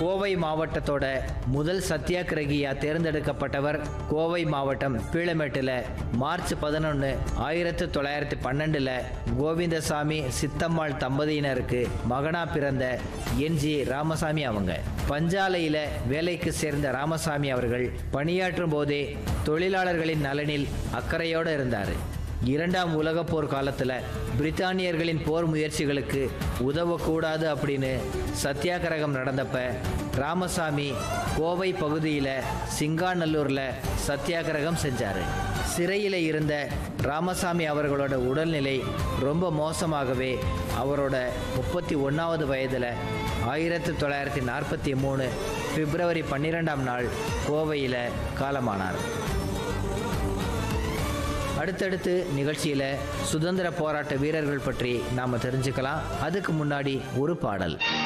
கோவை மாவட்டத்தோட முதல் சத்தியாகிரகியா தேர்ந்தெடுக்கப்பட்டவர் கோவை மாவட்டம் பீளமேட்டில் மார்ச் பதினொன்று ஆயிரத்தி தொள்ளாயிரத்தி பன்னெண்டில் கோவிந்தசாமி சித்தம்மாள் தம்பதியினருக்கு மகனா பிறந்த என்ஜி ராமசாமி அவங்க பஞ்சாலையில் வேலைக்கு சேர்ந்த ராமசாமி அவர்கள் பணியாற்றும் போதே தொழிலாளர்களின் நலனில் அக்கறையோடு இருந்தார் இரண்டாம் உலகப் போர் காலத்தில் பிரித்தானியர்களின் போர் முயற்சிகளுக்கு உதவக்கூடாது அப்படின்னு சத்தியாகிரகம் நடந்தப்ப ராமசாமி கோவை பகுதியில் சிங்காநல்லூரில் சத்தியாகிரகம் செஞ்சார் சிறையில் இருந்த ராமசாமி அவர்களோட உடல்நிலை ரொம்ப மோசமாகவே அவரோட முப்பத்தி ஒன்றாவது வயதில் ஆயிரத்தி தொள்ளாயிரத்தி நாற்பத்தி மூணு பிப்ரவரி பன்னிரெண்டாம் நாள் கோவையில் காலமானார் அடுத்தடுத்து நிகழ்ச்சியில் சுதந்திர போராட்ட வீரர்கள் பற்றி நாம் தெரிஞ்சுக்கலாம் அதுக்கு முன்னாடி ஒரு பாடல்